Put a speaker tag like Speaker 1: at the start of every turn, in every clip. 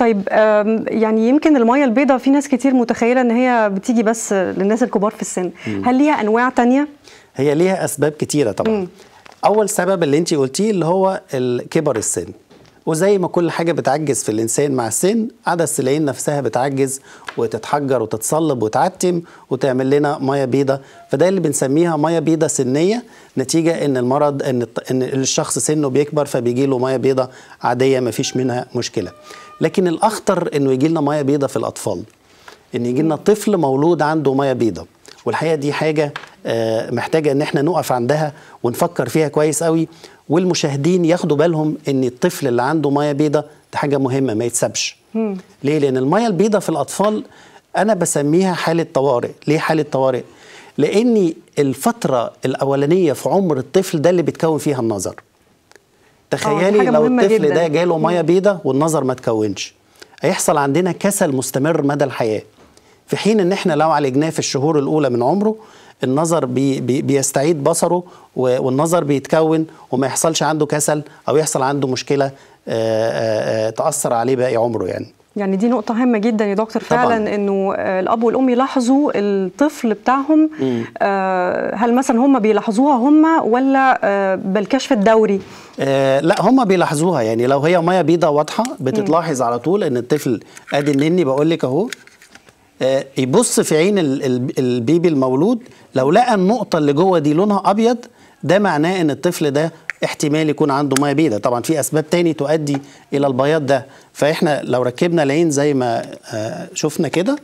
Speaker 1: طيب آم، يعني يمكن الميه البيضاء في ناس كتير متخيله ان هي بتيجي بس للناس الكبار في السن هل ليها انواع تانية
Speaker 2: هي ليها اسباب كتيره طبعا اول سبب اللي انت قلتيه اللي هو ال- كبر السن وزي ما كل حاجه بتعجز في الانسان مع السن عدسه العين نفسها بتعجز وتتحجر وتتصلب وتعتم وتعمل لنا ميه بيضاء فده اللي بنسميها ميه بيضاء سنيه نتيجه ان المرض ان الط- ان الشخص سنه بيكبر فبيجي له ميه بيضاء عاديه ما فيش منها مشكله لكن الاخطر انه يجي لنا ميه بيضاء في الاطفال ان يجي لنا طفل مولود عنده ميه بيضاء والحقيقه دي حاجه آه، محتاجه ان احنا نقف عندها ونفكر فيها كويس قوي والمشاهدين ياخدوا بالهم ان الطفل اللي عنده ميه بيضاء ده حاجه مهمه ما يتسابش ليه لان الميه البيضاء في الاطفال انا بسميها حاله طوارئ ليه حاله طوارئ لان الفتره الاولانيه في عمر الطفل ده اللي بيتكون فيها النظر تخيلي
Speaker 1: حاجة
Speaker 2: لو
Speaker 1: مهمة
Speaker 2: الطفل
Speaker 1: جداً.
Speaker 2: ده جاله ميه بيضاء والنظر ما تكونش هيحصل عندنا كسل مستمر مدى الحياه في حين ان احنا لو عالجناه في الشهور الاولى من عمره النظر بي بي بيستعيد بصره و- والنظر بيتكون وما يحصلش عنده كسل او يحصل عنده مشكله آه، آه، آه، تاثر عليه باقي عمره يعني
Speaker 1: يعني دي نقطة هامة جدا يا دكتور
Speaker 2: طبعاً.
Speaker 1: فعلا انه آه، الاب والام يلاحظوا الطفل بتاعهم آه، هل مثلا هم بيلاحظوها هم ولا آه، بالكشف الدوري؟
Speaker 2: آه لا هم بيلاحظوها يعني لو هي ميه بيضاء واضحه بتتلاحظ على طول ان الطفل ادي النني بقول لك اهو آه يبص في عين ال- ال- البيبي المولود لو لقى النقطه اللي جوه دي لونها ابيض ده معناه ان الطفل ده احتمال يكون عنده ميه بيضاء طبعا في اسباب تاني تؤدي الى البياض ده فاحنا لو ركبنا العين زي ما آه شفنا كده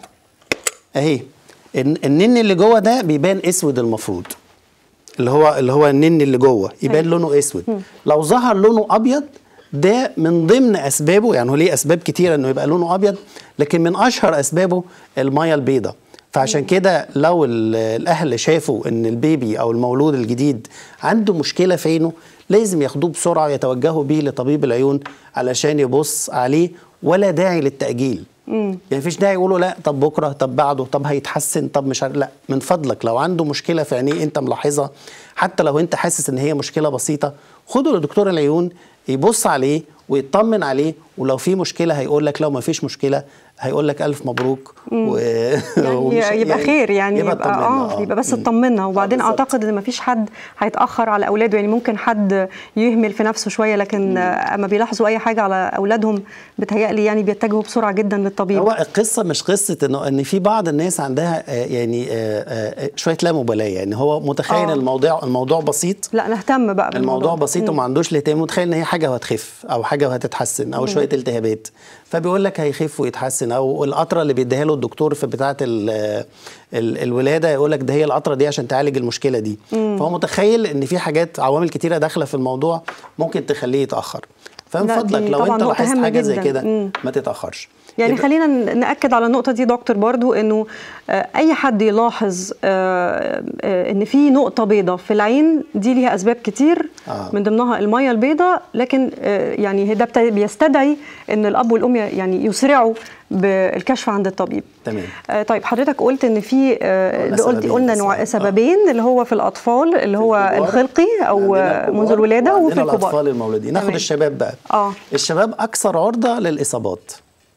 Speaker 2: اهي الن- النني اللي جوه ده بيبان اسود المفروض اللي هو اللي هو النن اللي جوه يبان لونه اسود لو ظهر لونه ابيض ده من ضمن اسبابه يعني هو ليه اسباب كتيره انه يبقى لونه ابيض لكن من اشهر اسبابه الميه البيضاء فعشان كده لو ال- الاهل شافوا ان البيبي او المولود الجديد عنده مشكله في عينه لازم ياخدوه بسرعه ويتوجهوا بيه لطبيب العيون علشان يبص عليه ولا داعي للتاجيل يعني مفيش داعي يقولوا لا طب بكره طب بعده طب هيتحسن طب مش عارف لا من فضلك لو عنده مشكله في عينيه انت ملاحظها حتى لو انت حاسس ان هي مشكله بسيطه خده لدكتور العيون يبص عليه ويطمن عليه ولو في مشكله هيقول لك لو ما فيش مشكله هيقول لك الف مبروك و... ومش-
Speaker 1: يعني يبقى خير يعني يبقى,
Speaker 2: طمنا،
Speaker 1: اه يبقى بس اطمنا وبعدين
Speaker 2: بالظبط.
Speaker 1: اعتقد ان مفيش حد هيتاخر على اولاده يعني ممكن حد يهمل في نفسه شويه لكن آه، اما بيلاحظوا اي حاجه على اولادهم بتهيألي يعني بيتجهوا بسرعه جدا للطبيب
Speaker 2: هو القصه مش قصه انه ان في بعض الناس عندها آه، يعني آه، آه، شويه لا مبالاه يعني هو متخيل
Speaker 1: آه.
Speaker 2: الموضوع الموضوع بسيط
Speaker 1: لا نهتم بقى بالموضوع
Speaker 2: الموضوع
Speaker 1: ده.
Speaker 2: بسيط وما عندوش الاهتمام متخيل ان هي حاجه وهتخف او حاجه وهتتحسن او شويه التهابات فبيقول لك هيخف ويتحسن او القطره اللي بيديها له الدكتور في بتاعه ال- ال- الولاده يقول لك ده هي القطره دي عشان تعالج المشكله دي فهو متخيل ان في حاجات عوامل كتيره داخله في الموضوع ممكن تخليه يتاخر فمن
Speaker 1: لا،
Speaker 2: فضلك
Speaker 1: دي
Speaker 2: لو
Speaker 1: طبعاً
Speaker 2: انت
Speaker 1: نقطة
Speaker 2: لاحظت
Speaker 1: هامة
Speaker 2: حاجه زي
Speaker 1: جداً.
Speaker 2: كده
Speaker 1: مم.
Speaker 2: ما تتاخرش
Speaker 1: يعني
Speaker 2: يبقى-
Speaker 1: خلينا ن- ناكد على النقطه دي دكتور برضو انه آه، اي حد يلاحظ آه، آه، ان في نقطه بيضاء في العين دي ليها اسباب كتير
Speaker 2: آه.
Speaker 1: من ضمنها الميه البيضاء لكن آه، يعني ده بت- بيستدعي ان الاب والام يعني يسرعوا بالكشف عند الطبيب
Speaker 2: تمام.
Speaker 1: آه، طيب حضرتك قلت ان في آه،
Speaker 2: قلنا
Speaker 1: اللي قلت
Speaker 2: سببين
Speaker 1: قلنا
Speaker 2: بس.
Speaker 1: نوع
Speaker 2: آه.
Speaker 1: سببين اللي هو في الاطفال اللي هو
Speaker 2: الكبار.
Speaker 1: الخلقي او
Speaker 2: عندنا
Speaker 1: آه،
Speaker 2: الكبار
Speaker 1: منذ الولاده وفي
Speaker 2: وعندنا
Speaker 1: الكبار
Speaker 2: الاطفال المولودين ناخد
Speaker 1: تمام.
Speaker 2: الشباب بقى
Speaker 1: آه.
Speaker 2: الشباب اكثر عرضه للاصابات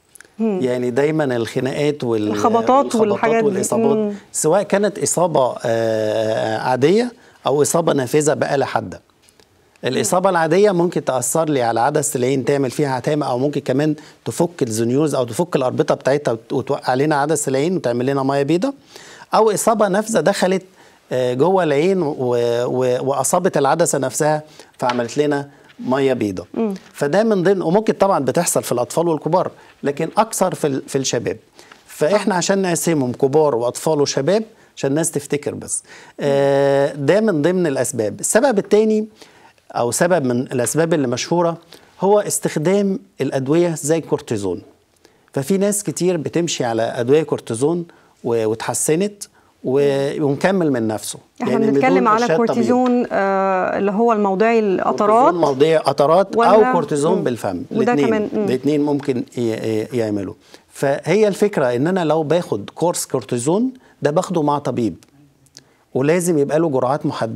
Speaker 2: يعني دايما الخناقات وال
Speaker 1: الخبطات والحاجات دي.
Speaker 2: والاصابات
Speaker 1: مم.
Speaker 2: سواء كانت اصابه آه، عاديه او اصابه نافذه بآلة حاده الإصابة العادية ممكن تأثر لي على عدسة العين تعمل فيها عتامة أو ممكن كمان تفك الزنيوز أو تفك الأربطة بتاعتها وت- وتوقع لنا عدسة العين وتعمل لنا مية بيضة أو إصابة نافذة دخلت آه، جوه العين و- و- وأصابت العدسة نفسها فعملت لنا مية بيضة فده من ضمن وممكن طبعا بتحصل في الأطفال والكبار لكن أكثر في ال- في الشباب فإحنا عشان نقسمهم كبار وأطفال وشباب عشان الناس تفتكر بس آه، ده من ضمن الأسباب السبب الثاني او سبب من الاسباب اللي مشهوره هو استخدام الادويه زي الكورتيزون ففي ناس كتير بتمشي على ادويه كورتيزون و- واتحسنت و- ومكمل من نفسه
Speaker 1: احنا
Speaker 2: بدون
Speaker 1: بنتكلم على
Speaker 2: إرشاد طبيب.
Speaker 1: كورتيزون آه اللي هو الموضعي القطرات
Speaker 2: كورتيزون موضعي قطرات
Speaker 1: ولا-
Speaker 2: او كورتيزون
Speaker 1: مم.
Speaker 2: بالفم
Speaker 1: وده كمان، مم.
Speaker 2: الاثنين ممكن ي- ي- يعملوا فهي الفكره ان انا لو باخد كورس كورتيزون ده باخده مع طبيب ولازم يبقى له جرعات محدده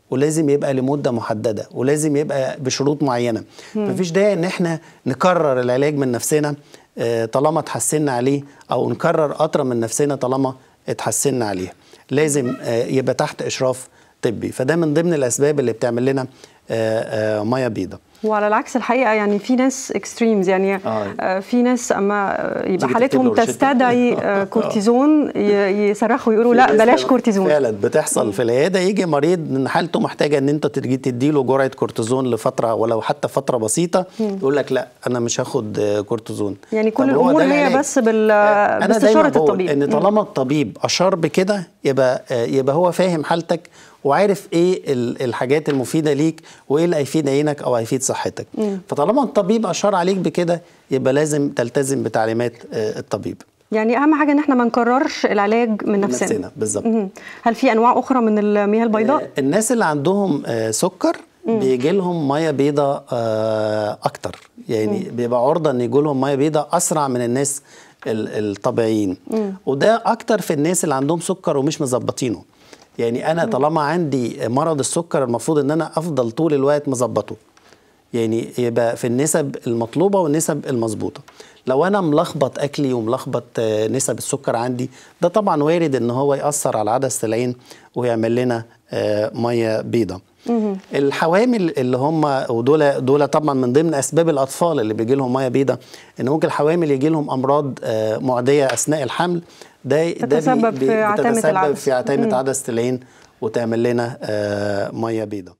Speaker 2: ولازم يبقى لمده محدده ولازم يبقى بشروط معينه مفيش داعي ان احنا نكرر العلاج من نفسنا آه، طالما اتحسنا عليه او نكرر قطره من نفسنا طالما اتحسنا عليها لازم آه، يبقى تحت اشراف طبي فده من ضمن الاسباب اللي بتعمل لنا آه، آه، ميه بيضاء
Speaker 1: وعلى العكس الحقيقه يعني في ناس اكستريمز يعني
Speaker 2: آه.
Speaker 1: آه. في ناس اما آه، يبقى
Speaker 2: تيجي
Speaker 1: حالتهم
Speaker 2: تكتب له روشتة. آه.
Speaker 1: تستدعي آه، كورتيزون ي- يصرخوا يقولوا
Speaker 2: في
Speaker 1: لا
Speaker 2: ناس
Speaker 1: بلاش
Speaker 2: فعلاً-
Speaker 1: كورتيزون
Speaker 2: فعلا بتحصل في العياده يجي مريض ان حالته محتاجه ان انت تيجي تديله جرعه كورتيزون لفتره ولو حتى فتره بسيطه يقول لك لا انا مش هاخد آه، كورتيزون
Speaker 1: يعني كل
Speaker 2: طب هو
Speaker 1: الامور
Speaker 2: ده
Speaker 1: هي
Speaker 2: العلاج.
Speaker 1: بس بال
Speaker 2: انا دايما
Speaker 1: باستشاره
Speaker 2: بقول
Speaker 1: الطبيب
Speaker 2: ان طالما الطبيب اشار بكده يبقى آه، يبقى هو فاهم حالتك وعارف ايه ال- الحاجات المفيده ليك وايه اللي هيفيد عينك او هيفيد صحتك فطالما الطبيب اشار عليك بكده يبقى لازم تلتزم بتعليمات آه، الطبيب
Speaker 1: يعني اهم حاجه ان احنا ما نكررش العلاج من نفسنا,
Speaker 2: نفسنا بالظبط
Speaker 1: مهم. هل في انواع اخرى من المياه البيضاء
Speaker 2: آه، الناس اللي عندهم آه، سكر بيجي لهم ميه بيضاء آه، اكتر يعني بيبقى عرضه ان يجي لهم ميه بيضاء اسرع من الناس ال- الطبيعيين وده اكتر في الناس اللي عندهم سكر ومش مظبطينه يعني انا طالما عندي مرض السكر المفروض ان انا افضل طول الوقت مظبطه يعني يبقى في النسب المطلوبه والنسب المظبوطه لو انا ملخبط اكلي وملخبط آه، نسب السكر عندي ده طبعا وارد ان هو ياثر على عدسه العين ويعمل لنا آه، ميه بيضاء الحوامل اللي هم ودول دول طبعا من ضمن اسباب الاطفال اللي بيجي لهم ميه بيضاء ان ممكن الحوامل يجي لهم امراض آه، معديه اثناء الحمل ده ده بي-
Speaker 1: تتسبب
Speaker 2: بي-
Speaker 1: في عتامة
Speaker 2: بتتسبب
Speaker 1: العدسة.
Speaker 2: في عتامه عدسه العين وتعمل لنا آه، ميه بيضاء